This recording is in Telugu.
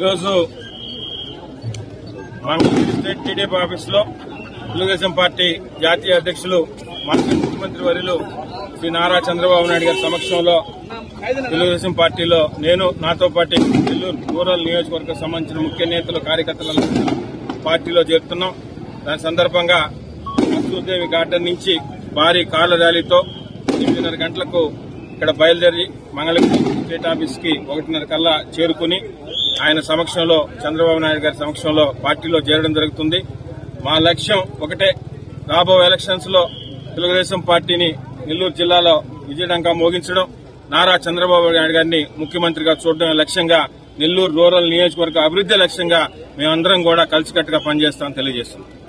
ఈరోజు మంగళగిరి స్టేట్ టీడీపీ ఆఫీస్ లో తెలుగుదేశం పార్టీ జాతీయ అధ్యక్షులు మాజీ ముఖ్యమంత్రి వర్యులు శ్రీ నారా చంద్రబాబు నాయుడు గారి సమక్షంలో తెలుగుదేశం పార్టీలో నేను నాతో పాటు నెల్లూరు రూరల్ నియోజకవర్గం సంబంధించిన ముఖ్య నేతలు కార్యకర్తలను పార్టీలో చేరుతున్నాం దాని సందర్భంగా కస్తూర్దేవి గార్డెన్ నుంచి భారీ కార్ల ర్యాలీతో ఎనిమిదిన్నర గంటలకు ఇక్కడ బయలుదేరి మంగళగిరి స్టేట్ ఆఫీస్ కి ఒకటిన్నర కల్లా చేరుకుని ఆయన సమక్షంలో చంద్రబాబు నాయుడు గారి సమక్షంలో పార్టీలో చేరడం జరుగుతుంది మా లక్ష్యం ఒకటే రాబో ఎలక్షన్స్ లో తెలుగుదేశం పార్టీని నెల్లూరు జిల్లాలో విజయడంగా మోగించడం నారా చంద్రబాబు నాయుడు గారిని ముఖ్యమంత్రిగా చూడడం లక్ష్యంగా నెల్లూరు రూరల్ నియోజకవర్గ అభివృద్ధి లక్ష్యంగా మేమందరం కూడా కలిసికట్టుగా పనిచేస్తామని తెలియజేస్తున్నాం